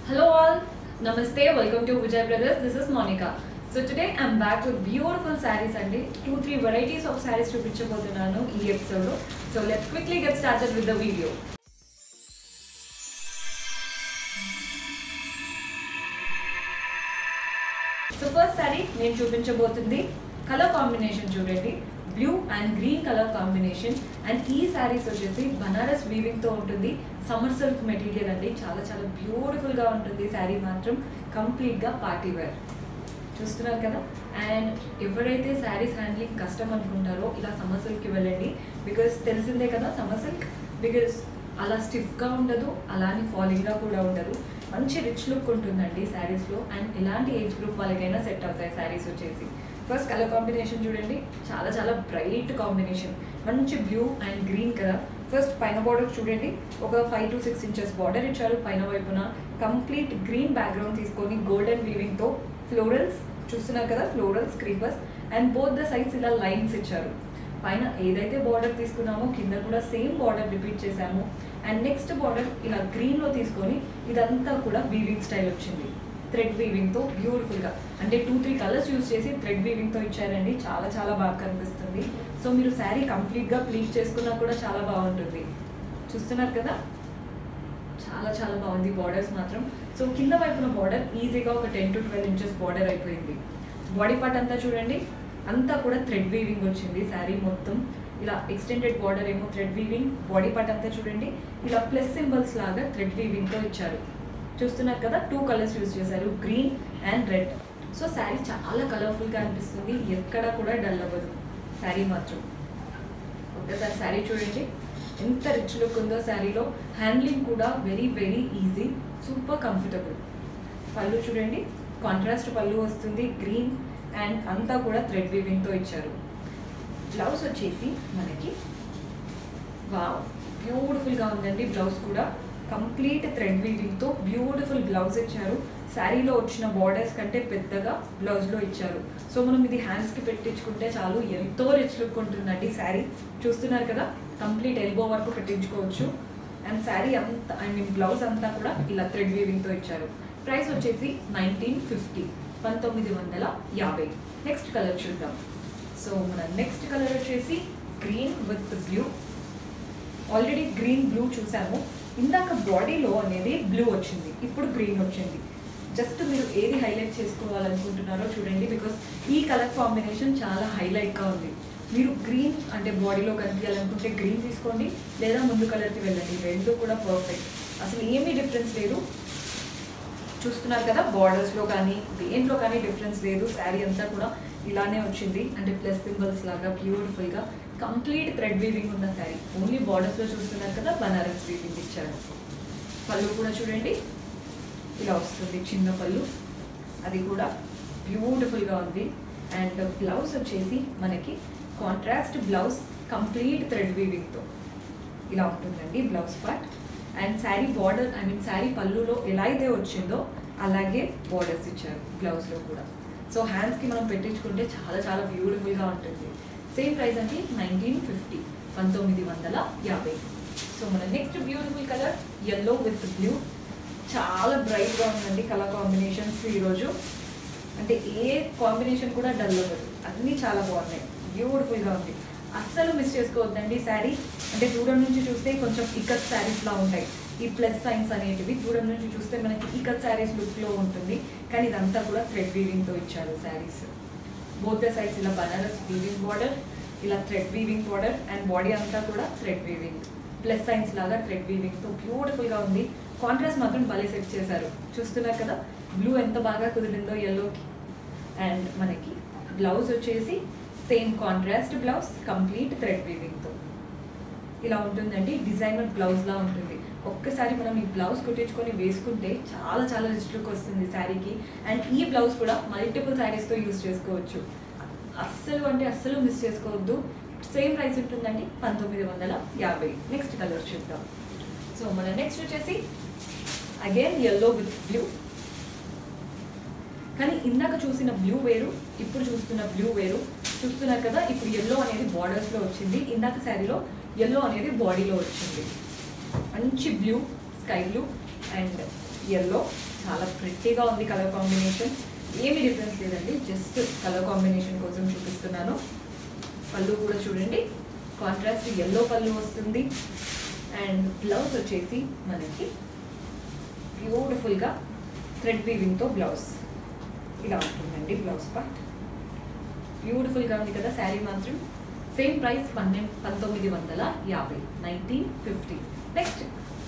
Hello all, Namaste, welcome to Vijay Brothers. This is Monica. So today I'm back with beautiful sarees అండి two three varieties of sarees చూపించబోతున్నాను ఈ episode so let's quickly get started with the video so first sari నేను చూపించబోతుంది colour combination చూడండి blue and green colour combination and ఈ శారీస్ వచ్చేసి Banaras weaving తో ఉంటుంది సమ్మర్ సిల్క్ మెటీరియల్ అండి చాలా చాలా బ్యూటిఫుల్ గా ఉంటుంది శారీ మాత్రం కంప్లీట్ గా పార్టీ వేర్ చూస్తున్నారు కదా అండ్ ఎవరైతే శారీస్ హ్యాండ్లింగ్ కష్టం అనుకుంటారో ఇలా సమ్మర్ సిల్క్కి వెళ్ళండి బికాస్ తెలిసిందే కదా సమ్మర్ సిల్క్ బికాస్ అలా స్టిఫ్గా ఉండదు అలానే ఫాలింగ్గా కూడా ఉండదు మంచి రిచ్ లుక్ ఉంటుందండి శారీస్లో అండ్ ఎలాంటి ఏజ్ గ్రూప్ వాళ్ళకైనా సెట్ అవుతాయి శారీస్ వచ్చేసి ఫస్ట్ కలర్ కాంబినేషన్ చూడండి చాలా చాలా బ్రైట్ కాంబినేషన్ మంచి blue and green colour first పైన బార్డర్ చూడండి ఒక five to six inches border ఇచ్చారు పైన వైపున కంప్లీట్ గ్రీన్ బ్యాక్గ్రౌండ్ తీసుకొని గోల్డెన్ వీవింగ్తో ఫ్లోరల్స్ చూస్తున్నారు కదా florals creepers and both the sides ఇలా లైన్స్ ఇచ్చారు పైన ఏదైతే బార్డర్ తీసుకున్నామో కింద కూడా సేమ్ బార్డర్ రిపీట్ చేశాము అండ్ నెక్స్ట్ బార్డర్ ఇలా గ్రీన్లో తీసుకొని ఇదంతా కూడా వీవింగ్ స్టైల్ వచ్చింది థ్రెడ్ వీవింగ్తో బ్యూటిఫుల్గా అంటే టూ త్రీ కలర్స్ యూస్ చేసి థ్రెడ్ వీవింగ్తో ఇచ్చారండి చాలా చాలా బాగా కనిపిస్తుంది సో మీరు శారీ కంప్లీట్గా ప్లీట్ చేసుకున్నా కూడా చాలా బాగుంటుంది చూస్తున్నారు కదా చాలా చాలా బాగుంది బార్డర్స్ మాత్రం సో కింద వైపున బార్డర్ ఈజీగా ఒక ten to twelve inches border అయిపోయింది బాడీ పార్ట్ అంతా చూడండి అంతా కూడా థ్రెడ్ వీవింగ్ వచ్చింది శారీ మొత్తం ఇలా ఎక్స్టెండెడ్ బార్డర్ ఏమో థ్రెడ్ వీవింగ్ బాడీ పార్ట్ అంతా చూడండి ఇలా ప్లస్ సింబల్స్ లాగా థ్రెడ్ వీవింగ్తో ఇచ్చారు చూస్తున్నారు కదా టూ కలర్స్ యూజ్ చేశారు green and red so sari చాలా కలర్ఫుల్గా అనిపిస్తుంది ఎక్కడ కూడా డల్ అవ్వదు శారీ మాత్రం ఒక్కసారి శారీ చూడండి ఎంత రిచ్ లుక్ ఉందో శారీలో హ్యాండ్లింగ్ కూడా very very easy super comfortable pallu చూడండి కాంట్రాస్ట్ పళ్ళు వస్తుంది గ్రీన్ అండ్ అంతా కూడా థ్రెడ్ వీవింగ్తో ఇచ్చారు బ్లౌజ్ వచ్చేసి మనకి వావ్ బ్యూటిఫుల్గా ఉందండి బ్లౌజ్ కూడా కంప్లీట్ థ్రెడ్ వీవింగ్తో బ్యూటిఫుల్ బ్లౌజ్ ఇచ్చారు శారీలో వచ్చిన బార్డర్స్ కంటే పెద్దగా బ్లౌజ్లో ఇచ్చారు సో మనం ఇది హ్యాండ్స్కి పెట్టించుకుంటే చాలు ఎంతో రిచ్ లుక్ ఉంటుందండి శారీ చూస్తున్నారు కదా కంప్లీట్ ఎల్బో వరకు పెట్టించుకోవచ్చు అండ్ శారీ అంతా ఐ మీన్ బ్లౌజ్ అంతా కూడా ఇలా థ్రెడ్ వీవింగ్తో ఇచ్చారు ప్రైస్ వచ్చేసి నైన్టీన్ ఫిఫ్టీ పంతొమ్మిది వందల యాభై నెక్స్ట్ కలర్ చూద్దాం సో మన నెక్స్ట్ కలర్ వచ్చేసి green with blue already green blue చూసాము ఇందాక బాడీలో అనేది బ్లూ వచ్చింది ఇప్పుడు గ్రీన్ వచ్చింది జస్ట్ మీరు ఏది హైలైట్ చేసుకోవాలనుకుంటున్నారో చూడండి బికాస్ ఈ కలర్ కాంబినేషన్ చాలా హైలైట్గా ఉంది మీరు గ్రీన్ అంటే బాడీలో కనిపించాలనుకుంటే గ్రీన్ తీసుకోండి లేదా ముందు కలర్కి వెళ్ళండి రెండు కూడా పర్ఫెక్ట్ అసలు ఏమీ డిఫరెన్స్ లేదు చూస్తున్నారు కదా బార్డర్స్లో కానీ దేంట్లో కానీ డిఫరెన్స్ లేదు శారీ అంతా కూడా ఇలానే వచ్చింది అంటే ప్లస్ సింబల్స్ లాగా బ్యూటిఫుల్గా కంప్లీట్ థ్రెడ్ వీవింగ్ ఉన్న శారీ ఓన్లీ బార్డర్స్లో చూస్తున్నారు కదా బనారస్ వీవింగ్ ఇచ్చారు పళ్ళు కూడా చూడండి ఇలా వస్తుంది చిన్న పళ్ళు అది కూడా బ్యూటిఫుల్గా ఉంది అండ్ బ్లౌజ్ వచ్చేసి మనకి కాంట్రాస్ట్ బ్లౌజ్ కంప్లీట్ థ్రెడ్ వీవింగ్తో ఇలా ఉంటుందండి blouse part and sari border I mean sari పళ్ళులో ఎలా అయితే వచ్చిందో అలాగే బార్డర్స్ ఇచ్చారు బ్లౌజ్లో కూడా సో హ్యాండ్స్కి మనం పెట్టించుకుంటే చాలా చాలా బ్యూటిఫుల్గా ఉంటుంది సేమ్ ప్రైస్ అంటే నైన్టీన్ ఫిఫ్టీ పంతొమ్మిది వందల యాభై సో మన next beautiful colour yellow with blue చాలా బ్రైట్గా ఉందండి కలర్ కాంబినేషన్స్ ఈరోజు అంటే ఏ కాంబినేషన్ కూడా డల్ అవ్వదు అన్నీ చాలా బాగున్నాయి బ్యూటిఫుల్గా ఉంది అస్సలు మిస్ చేసుకోవద్దండి శారీ అంటే దూరం నుంచి చూస్తే కొంచెం ఇకత్ శారీస్లా ఉంటాయి ఈ ప్లస్ సైన్స్ అనేటివి దూరం నుంచి చూస్తే మనకి ఇకత్ శారీస్ లుక్లో ఉంటుంది కానీ ఇదంతా కూడా థ్రెడ్ వీవింగ్తో ఇచ్చారు శారీస్ బోత్ ద సైడ్స్ ఇలా బనారస్ వీవింగ్ బార్డర్ ఇలా thread weaving border and body అంతా కూడా థ్రెడ్ వీవింగ్ ప్లస్ సైన్స్ లాగా థ్రెడ్ వీవింగ్తో బ్యూటిఫుల్గా ఉంది కాంట్రాస్ట్ మాత్రం భలే సెట్ చేశారు చూస్తున్నారు కదా బ్లూ ఎంత బాగా కుదిరిందో ఎల్లోకి అండ్ మనకి బ్లౌజ్ వచ్చేసి same contrast blouse complete thread వీవింగ్తో ఇలా ఉంటుందండి డిజైనర్ బ్లౌజ్లా ఉంటుంది ఒక్కసారి మనం ఈ బ్లౌజ్ కుట్టించుకొని వేసుకుంటే చాలా చాలా రిచ్ లుక్ వస్తుంది శారీకి అండ్ ఈ బ్లౌజ్ కూడా మల్టిపుల్ శారీస్తో యూస్ చేసుకోవచ్చు అస్సలు అంటే అస్సలు మిస్ చేసుకోవద్దు సేమ్ ప్రైస్ ఉంటుందండి పంతొమ్మిది వందల యాభై నెక్స్ట్ కలర్ చూద్దాం సో మన నెక్స్ట్ వచ్చేసి అగైన్ ఎల్లో విత్ బ్లూ కానీ ఇందాక చూసిన బ్లూ వేరు ఇప్పుడు చూస్తున్న బ్లూ వేరు చూస్తున్నారు కదా ఇప్పుడు ఎల్లో అనేది బార్డర్స్లో వచ్చింది ఇందాక శారీలో ఎల్లో అనేది బాడీలో వచ్చింది మంచి blue sky blue and yellow చాలా ప్రిట్టీగా ఉంది కలర్ కాంబినేషన్ ఏమి డిఫరెన్స్ లేదండి జస్ట్ కలర్ కాంబినేషన్ కోసం చూపిస్తున్నాను పళ్ళు కూడా చూడండి కాంట్రాస్ట్ ఎల్లో పళ్ళు వస్తుంది అండ్ బ్లౌజ్ వచ్చేసి మనకి బ్యూటిఫుల్గా థ్రెడ్ వీవింగ్తో బ్లౌజ్ ఇలా ఉంటుందండి బ్లౌజ్ పార్ట్ బ్యూటిఫుల్గా ఉంది కదా శారీ మాత్రం సేమ్ ప్రైస్ పన్నెండు పంతొమ్మిది వందల యాభై నైన్టీన్ ఫిఫ్టీ నెక్స్ట్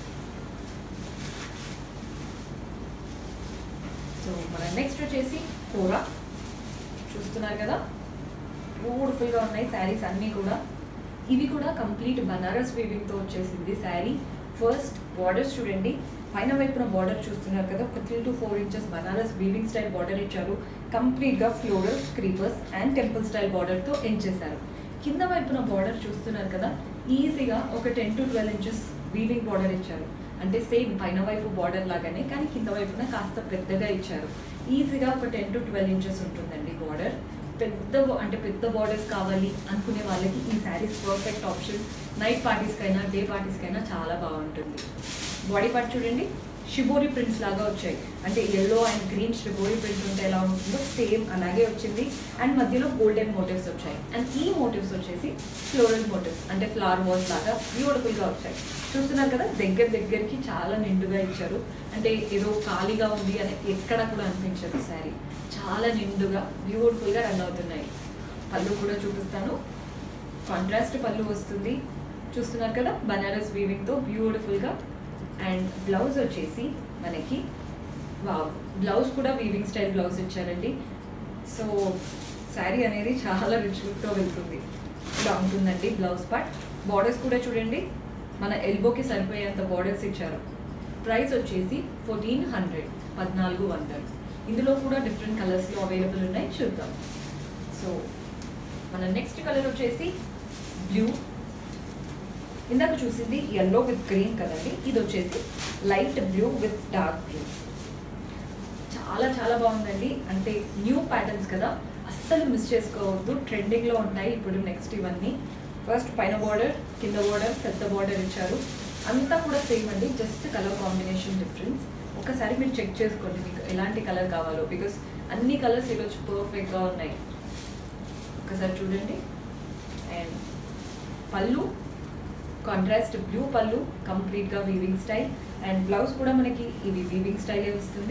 సో మన నెక్స్ట్ వచ్చేసి కూర చూస్తున్నారు కదా బ్యూటిఫుల్గా ఉన్నాయి శారీస్ అన్నీ కూడా ఇవి కూడా కంప్లీట్ బనారస్ వీవింగ్తో వచ్చేసింది శారీ ఫస్ట్ బార్డర్స్ చూడండి పైన వైపున బార్డర్ చూస్తున్నారు కదా ఒక three to four inches Banaras weaving style border ఇచ్చారు కంప్లీట్గా floral creepers and temple style బార్డర్తో ఎండ్ చేశారు కింద వైపున బార్డర్ చూస్తున్నారు కదా ఈజీగా ఒక ten to twelve inches weaving border ఇచ్చారు అంటే సేమ్ పైన వైపు బార్డర్ లాగానే కానీ కింద వైపున కాస్త పెద్దగా ఇచ్చారు ఈజీగా ఒక టెన్ టు ట్వెల్వ్ ఇంచెస్ ఉంటుందండి బార్డర్ పెద్ద బా- అంటే పెద్ద బార్డర్స్ కావాలి అనుకునే వాళ్ళకి ఈ శారీస్ పర్ఫెక్ట్ ఆప్షన్ నైట్ పార్టీస్కైనా డే పార్టీస్కైనా చాలా బాగుంటుంది బాడీ పార్ట్ చూడండి షిబోరి ప్రింట్స్ లాగా వచ్చాయి అంటే yellow and green shibori print ఉంటే ఎలా ఉంటుందో సేమ్ అలాగే వచ్చింది అండ్ మధ్యలో గోల్డెన్ మోటివ్స్ వచ్చాయి అండ్ ఈ మోటివ్స్ వచ్చేసి ఫ్లోరల్ మోటివ్స్ అంటే ఫ్లవర్ వాల్స్ లాగా బ్యూటిఫుల్గా వచ్చాయి చూస్తున్నారు కదా దగ్గర దగ్గరికి చాలా నిండుగా ఇచ్చారు అంటే ఏదో ఖాళీగా ఉంది అని ఎక్కడ కూడా అనిపించదు శారీ చాలా నిండుగా బ్యూటిఫుల్గా రన్ అవుతున్నాయి పళ్ళు కూడా చూపిస్తాను కాంట్రాస్ట్ పళ్ళు వస్తుంది చూస్తున్నారు కదా బనారస్ వీవింగ్తో బ్యూటిఫుల్గా అండ్ బ్లౌజ్ వచ్చేసి మనకి వావ్ బ్లౌజ్ కూడా వీవింగ్ స్టైల్ బ్లౌజ్ ఇచ్చారండి సో శారీ అనేది చాలా రిచ్ లుక్తో వెళ్తుంది ఇలా ఉంటుందండి బ్లౌజ్ పార్ట్ బార్డర్స్ కూడా చూడండి మన ఎల్బోకి సరిపోయేంత బార్డర్స్ ఇచ్చారు ప్రైస్ వచ్చేసి ఫోర్టీన్ హండ్రెడ్ పద్నాలుగు వందలు ఇందులో కూడా డిఫరెంట్ కలర్స్లో అవైలబుల్ ఉన్నాయి చూద్దాం సో మన నెక్స్ట్ కలర్ వచ్చేసి బ్లూ ఇందాక చూసింది ఎల్లో విత్ గ్రీన్ కదండి ఇది వచ్చేసి light blue with dark blue చాలా చాలా బాగుందండి అంటే న్యూ ప్యాటర్న్స్ కదా అస్సలు మిస్ చేసుకోవద్దు ట్రెండింగ్లో ఉంటాయి ఇప్పుడు నెక్స్ట్ ఇవన్నీ ఫస్ట్ పైన బార్డర్ కింద బార్డర్ పెద్ద బార్డర్ ఇచ్చారు అంతా కూడా సేమ్ అండి జస్ట్ కలర్ కాంబినేషన్ డిఫరెన్స్ ఒకసారి మీరు చెక్ చేసుకోండి మీకు ఎలాంటి కలర్ కావాలో బికాస్ అన్ని కలర్స్ ఈరోజు పర్ఫెక్ట్గా ఉన్నాయి ఒకసారి చూడండి అండ్ పళ్ళు కాంట్రాస్ట్ బ్లూ పళ్ళు కంప్లీట్గా వీవింగ్ స్టైల్ అండ్ బ్లౌజ్ కూడా మనకి ఇది వీవింగ్ స్టైలే వస్తుంది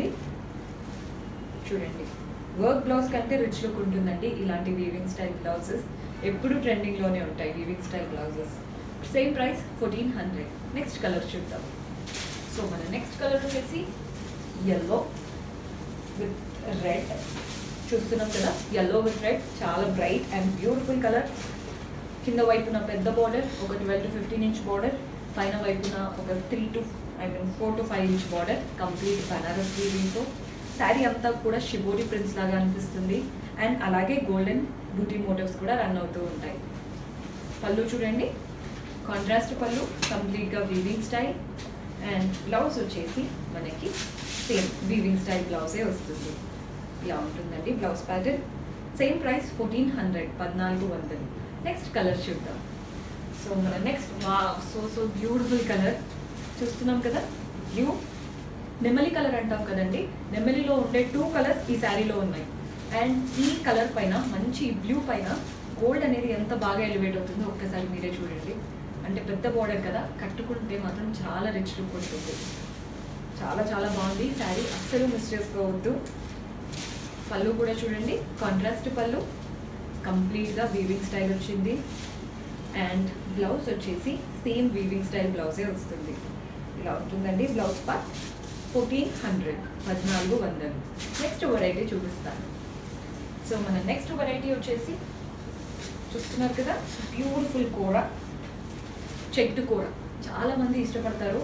చూడండి వర్క్ బ్లౌజ్ కంటే రిచ్ లుక్ ఉంటుందండి ఇలాంటి వీవింగ్ స్టైల్ బ్లౌజెస్ ఎప్పుడు ట్రెండింగ్లోనే ఉంటాయి weaving style blouses same price fourteen hundred next colour చూద్దాం సో మన నెక్స్ట్ కలర్ వచ్చేసి ఎల్లో విత్ రెడ్ చూస్తున్నాం కదా ఎల్లో విత్ రెడ్ చాలా బ్రైట్ అండ్ బ్యూటిఫుల్ కలర్ కింద వైపున పెద్ద బార్డర్ ఒక twelve to fifteen inch border పైన వైపున ఒక three to I mean four to five inch border complete Banaras వీవింగ్తో శారీ అంతా కూడా షిబోరి ప్రింట్స్ లాగా అనిపిస్తుంది అండ్ అలాగే గోల్డెన్ బ్యూటీ మోటివ్స్ కూడా రన్ అవుతూ ఉంటాయి పళ్ళు చూడండి కాంట్రాస్ట్ పళ్ళు కంప్లీట్గా వీవింగ్ స్టైల్ అండ్ బ్లౌజ్ వచ్చేసి మనకి సేమ్ వీవింగ్ స్టైల్ బ్లౌజే వస్తుంది ఇలా ఉంటుందండి blouse pattern same price fourteen hundred పద్నాలుగు వందలు నెక్స్ట్ కలర్ చూద్దాం సో మన నెక్స్ట్ వా సో సో బ్యూటిఫుల్ కలర్ చూస్తున్నాం కదా బ్లూ నెమలి కలర్ అంటాం కదండి నెమలిలో ఉండే టూ కలర్స్ ఈ శారీలో ఉన్నాయి అండ్ ఈ కలర్ పైన మంచి బ్లూ పైన గోల్డ్ అనేది ఎంత బాగా ఎలివేట్ అవుతుందో ఒక్కసారి మీరే చూడండి అంటే పెద్ద బార్డర్ కదా కట్టుకుంటే మాత్రం చాలా రిచ్ లుక్ ఉంటుంది చాలా చాలా బాగుంది శారీ అస్సలు మిస్ చేసుకోవద్దు పళ్ళు కూడా చూడండి కాంట్రాస్ట్ పళ్ళు కంప్లీట్గా వీవింగ్ స్టైల్ వచ్చింది అండ్ బ్లౌజ్ వచ్చేసి సేమ్ వీవింగ్ స్టైల్ బ్లౌజే వస్తుంది ఇలా ఉంటుందండి బ్లౌజ్ పార్ట్ ఫోర్టీన్ హండ్రెడ్ పద్నాలుగు వందలు నెక్స్ట్ వెరైటీ చూపిస్తాను సో మన నెక్స్ట్ వెరైటీ వచ్చేసి చూస్తున్నారు కదా బ్యూటిఫుల్ కూర చెట్టు కూర చాలా మంది ఇష్టపడతారు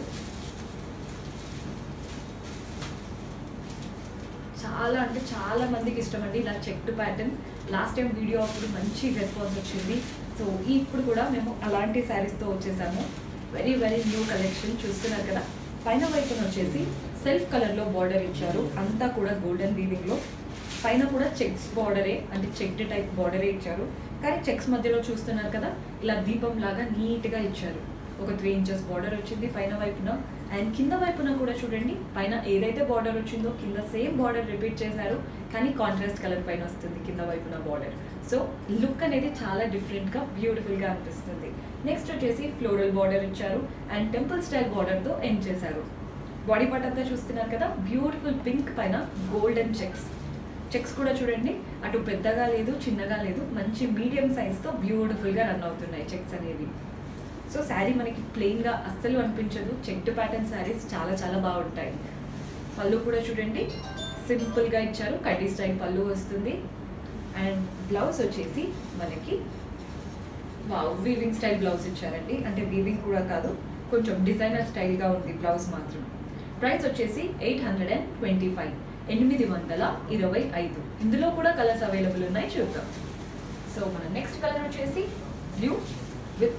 చాలా అంటే చాలా మందికి ఇష్టం అండి ఇలా checked pattern last time video అప్పుడు మంచి రెస్పాన్స్ వచ్చింది సో ఇప్పుడు కూడా మేము అలాంటి శారీస్తో వచ్చేసాము వెరీ వెరీ న్యూ కలెక్షన్ చూస్తున్నారు కదా పైన వైపున వచ్చేసి సెల్ఫ్ కలర్లో బార్డర్ ఇచ్చారు అంతా కూడా గోల్డెన్ వీవింగ్లో పైన కూడా చెక్స్ బార్డరే అంటే చెక్డ్ టైప్ బార్డరే ఇచ్చారు కానీ చెక్స్ మధ్యలో చూస్తున్నారు కదా ఇలా దీపం లాగా నీట్గా ఇచ్చారు ఒక త్రీ ఇంచెస్ బార్డర్ వచ్చింది పైన వైపున అండ్ కింద వైపున కూడా చూడండి పైన ఏదైతే బార్డర్ వచ్చిందో కింద సేమ్ బార్డర్ రిపీట్ చేశారు కానీ కాంట్రాస్ట్ కలర్ పైన వస్తుంది కింద వైపున బార్డర్ సో లుక్ అనేది చాలా డిఫరెంట్గా బ్యూటిఫుల్గా అనిపిస్తుంది నెక్స్ట్ వచ్చేసి ఫ్లోరల్ బార్డర్ ఇచ్చారు అండ్ టెంపుల్ స్టైల్ బార్డర్తో ఎండ్ చేశారు బాడీ పార్ట్ అంతా చూస్తున్నారు కదా బ్యూటిఫుల్ పింక్ పైన గోల్డెన్ చెక్స్ చెక్స్ కూడా చూడండి అటు పెద్దగా లేదు చిన్నగా లేదు మంచి మీడియం సైజ్తో బ్యూటిఫుల్గా రన్ అవుతున్నాయి చెక్స్ అనేవి సో శారీ మనకి ప్లెయిన్గా అస్సలు అనిపించదు చెక్డ్ ప్యాటర్న్ శారీస్ చాలా చాలా బాగుంటాయి పళ్ళు కూడా చూడండి సింపుల్గా ఇచ్చారు కడ్డీ స్టైల్ పళ్ళు వస్తుంది అండ్ బ్లౌజ్ వచ్చేసి మనకి వావ్ వీవింగ్ స్టైల్ బ్లౌజ్ ఇచ్చారండి అంటే వీవింగ్ కూడా కాదు కొంచెం డిజైనర్ స్టైల్గా ఉంది బ్లౌజ్ మాత్రం ప్రైస్ వచ్చేసి eight hundred and twenty five ఎనిమిది వందల ఇరవై ఐదు ఇందులో కూడా కలర్స్ అవైలబుల్ ఉన్నాయి చూద్దాం సో మన నెక్స్ట్ కలర్ వచ్చేసి బ్లూ విత్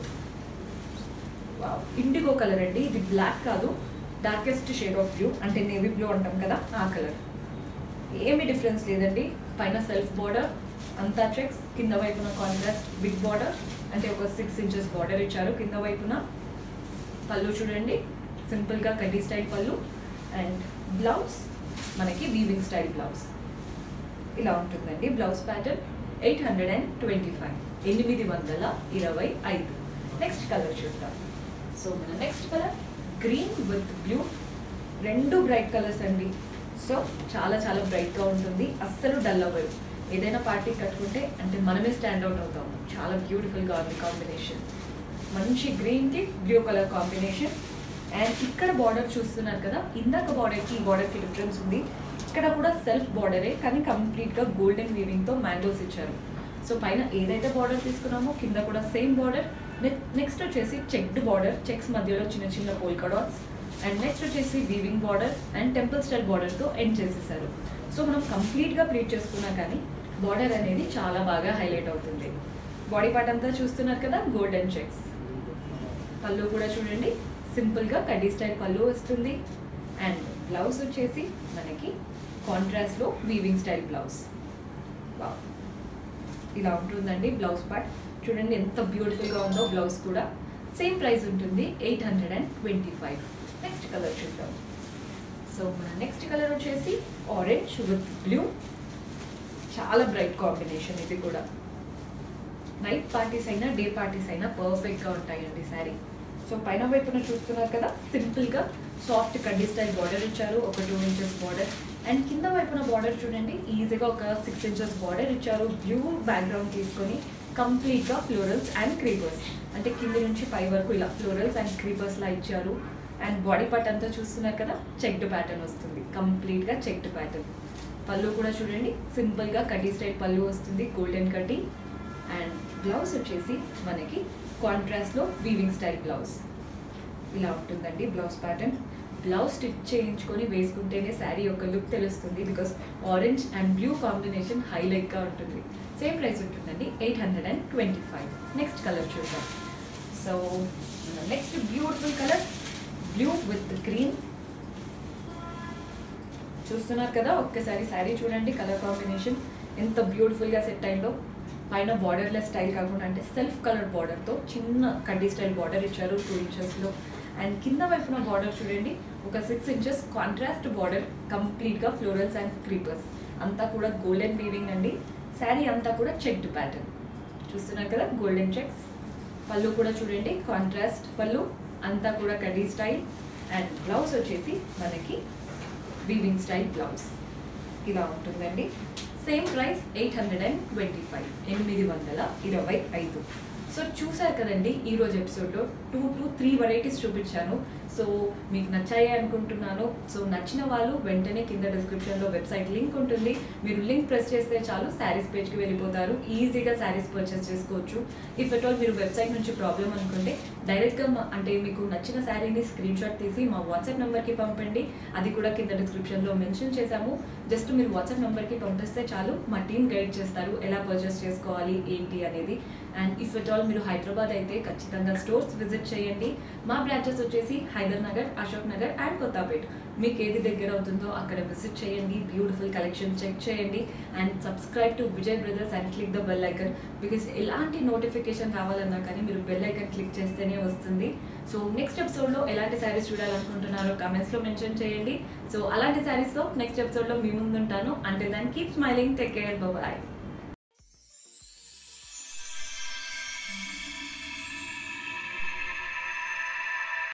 ఇండిగో కలర్ అండి ఇది బ్లాక్ కాదు డార్కెస్ట్ షేడ్ ఆఫ్ బ్లూ అంటే నేవీ బ్లూ అంటాం కదా ఆ కలర్ ఏమి డిఫరెన్స్ లేదండి పైన సెల్ఫ్ బార్డర్ అంతా చెక్స్ కింద వైపున కాంట్రాస్ట్ బిగ్ బార్డర్ అంటే ఒక సిక్స్ ఇంచెస్ బార్డర్ ఇచ్చారు కింద వైపున పళ్ళు చూడండి సింపుల్గా కడ్డీ స్టైల్ పళ్ళు అండ్ బ్లౌజ్ మనకి వీవింగ్ స్టైల్ బ్లౌజ్ ఇలా ఉంటుందండి blouse pattern eight hundred and twenty five ఎనిమిది వందల ఇరవై ఐదు నెక్స్ట్ కలర్ చూద్దాం సో మన next colour green with blue రెండు బ్రైట్ కలర్స్ అండి సో చాలా చాలా బ్రైట్గా ఉంటుంది అస్సలు డల్ అవ్వదు ఏదైనా పార్టీ కట్టుకుంటే అంటే మనమే స్టాండ్ అవుట్ అవుతాము చాలా బ్యూటిఫుల్గా ఉంది కాంబినేషన్ మంచి గ్రీన్కి బ్లూ కలర్ కాంబినేషన్ అండ్ ఇక్కడ బార్డర్ చూస్తున్నారు కదా ఇందాక బార్డర్కి ఈ బార్డర్కి డిఫరెన్స్ ఉంది ఇక్కడ కూడా సెల్ఫ్ బార్డరే కానీ కంప్లీట్గా గోల్డెన్ వీవింగ్తో మ్యాంగోస్ ఇచ్చారు సో పైన ఏదైతే బార్డర్ తీసుకున్నామో కింద కూడా సేమ్ బార్డర్ నెక్స్ట్ వచ్చేసి చెక్డ్ బార్డర్ చెక్స్ మధ్యలో చిన్న చిన్న పోల్కా డాట్స్ అండ్ నెక్స్ట్ వచ్చేసి weaving border and temple style బార్డర్తో ఎండ్ చేసేసారు సో మనం కంప్లీట్గా ప్లీట్ చేసుకున్నా కానీ బార్డర్ అనేది చాలా బాగా హైలైట్ అవుతుంది బాడీ పార్ట్ అంతా చూస్తున్నారు కదా గోల్డెన్ చెక్స్ పళ్ళు కూడా చూడండి సింపుల్గా కడ్డీ స్టైల్ పళ్ళు వస్తుంది అండ్ బ్లౌజ్ వచ్చేసి మనకి కాంట్రాస్ట్లో వీవింగ్ స్టైల్ బ్లౌజ్ వావ్. ఇలా ఉంటుందండి బ్లౌజ్ పార్ట్ చూడండి ఎంత బ్యూటిఫుల్గా ఉందో బ్లౌజ్ కూడా సేమ్ ప్రైస్ ఉంటుంది eight hundred and twenty five next colour చూద్దాం సో మన నెక్స్ట్ కలర్ వచ్చేసి ఆరెంజ్ విత్ బ్లూ చాలా బ్రైట్ కాంబినేషన్ ఇది కూడా నైట్ పార్టీస్ అయినా డే పార్టీస్ అయినా పర్ఫెక్ట్గా ఉంటాయండి శారీ సో పైన వైపున చూస్తున్నారు కదా సింపుల్గా సాఫ్ట్ కడ్డీ స్టైల్ బార్డర్ ఇచ్చారు ఒక టూ ఇంచెస్ బార్డర్ అండ్ కింద వైపున బార్డర్ చూడండి ఈజీగా ఒక సిక్స్ ఇంచెస్ బార్డర్ ఇచ్చారు బ్లూ బ్యాక్గ్రౌండ్ తీసుకొని కంప్లీట్గా ఫ్లోరల్స్ అండ్ క్రీపర్స్ అంటే కింద నుంచి పై వరకు ఇలా ఫ్లోరల్స్ అండ్ క్రీపర్స్లా ఇచ్చారు అండ్ బాడీ పార్ట్ అంతా చూస్తున్నారు కదా చెక్డ్ ప్యాటర్న్ వస్తుంది కంప్లీట్గా చెక్డ్ ప్యాటర్న్ పళ్ళు కూడా చూడండి సింపుల్గా కడ్డీ స్టైల్ పళ్ళు వస్తుంది గోల్డెన్ కడ్డీ అండ్ బ్లౌజ్ వచ్చేసి మనకి కాంట్రాస్ట్లో వీవింగ్ స్టైల్ బ్లౌజ్ ఇలా ఉంటుందండి బ్లౌజ్ ప్యాటర్న్ బ్లౌజ్ స్టిచ్ చేయించుకొని వేసుకుంటేనే శారీ యొక్క లుక్ తెలుస్తుంది because orange and blue combination హైలైట్గా ఉంటుంది సేమ్ ప్రైస్ ఉంటుందండి eight hundred and twenty five next colour చూద్దాం so next beautiful colour blue with green చూస్తున్నారు కదా ఒక్కసారి శారీ చూడండి కలర్ కాంబినేషన్ ఎంత బ్యూటిఫుల్గా సెట్ అయిందో పైన బార్డర్లెస్ స్టైల్ కాకుండా అంటే సెల్ఫ్ కలర్ బార్డర్తో చిన్న కడ్డీ స్టైల్ బార్డర్ ఇచ్చారు టూ ఇంచెస్లో అండ్ కింద వైపున బార్డర్ చూడండి ఒక సిక్స్ ఇంచెస్ కాంట్రాస్ట్ బార్డర్ కంప్లీట్గా ఫ్లోరల్స్ అండ్ క్రీపర్స్ అంతా కూడా గోల్డెన్ వీవింగ్ అండి శారీ అంతా కూడా చెక్డ్ ప్యాటర్న్ చూస్తున్నారు కదా గోల్డెన్ చెక్స్ పళ్ళు కూడా చూడండి కాంట్రాస్ట్ పళ్ళు అంతా కూడా కడ్డీ స్టైల్ అండ్ బ్లౌజ్ వచ్చేసి మనకి వీవింగ్ స్టైల్ బ్లౌజ్ ఇలా ఉంటుందండి same price eight hundred and twenty five ఎనిమిది వందల ఇరవై ఐదు సో చూసారు కదండి ఈరోజు ఎపిసోడ్లో టూ టు త్రీ వెరైటీస్ చూపించాను సో మీకు నచ్చాయి అనుకుంటున్నాను సో నచ్చిన వాళ్ళు వెంటనే కింద డిస్క్రిప్షన్లో వెబ్సైట్ లింక్ ఉంటుంది మీరు లింక్ ప్రెస్ చేస్తే చాలు శారీస్ పేజ్కి వెళ్ళిపోతారు ఈజీగా శారీస్ పర్చేస్ చేసుకోవచ్చు ఇఫ్ ఎట్ ఆల్ మీరు వెబ్సైట్ నుంచి ప్రాబ్లం అనుకుంటే డైరెక్ట్గా మా- అంటే మీకు నచ్చిన శారీని స్క్రీన్ షాట్ తీసి మా వాట్సాప్ నెంబర్కి పంపండి అది కూడా కింద డిస్క్రిప్షన్లో మెన్షన్ చేశాము జస్ట్ మీరు వాట్సాప్ నెంబర్కి పంపిస్తే చాలు మా టీం గైడ్ చేస్తారు ఎలా పర్చేస్ చేసుకోవాలి ఏంటి అనేది అండ్ ఇఫ్ ఎట్ ఆల్ మీరు హైదరాబాద్ అయితే ఖచ్చితంగా స్టోర్స్ విజిట్ చేయండి మా బ్రాంచెస్ వచ్చేసి హైదర్ నగర్ అశోక్ నగర్ అండ్ కొత్తపేట్ మీకు ఏది దగ్గర అవుతుందో అక్కడ విజిట్ చేయండి బ్యూటిఫుల్ కలెక్షన్ చెక్ చేయండి and subscribe to Vijay brothers and click the bell icon because ఎలాంటి నోటిఫికేషన్ రావాలన్నా కానీ మీరు బెల్ ఐకన్ క్లిక్ చేస్తేనే వస్తుంది సో నెక్స్ట్ ఎపిసోడ్లో ఎలాంటి శారీస్ చూడాలనుకుంటున్నారో కమెంట్స్లో మెన్షన్ చేయండి సో అలాంటి శారీస్తో నెక్స్ట్ ఎపిసోడ్లో మీ ముందు ఉంటాను అంటే దాన్ని keep smiling take care bye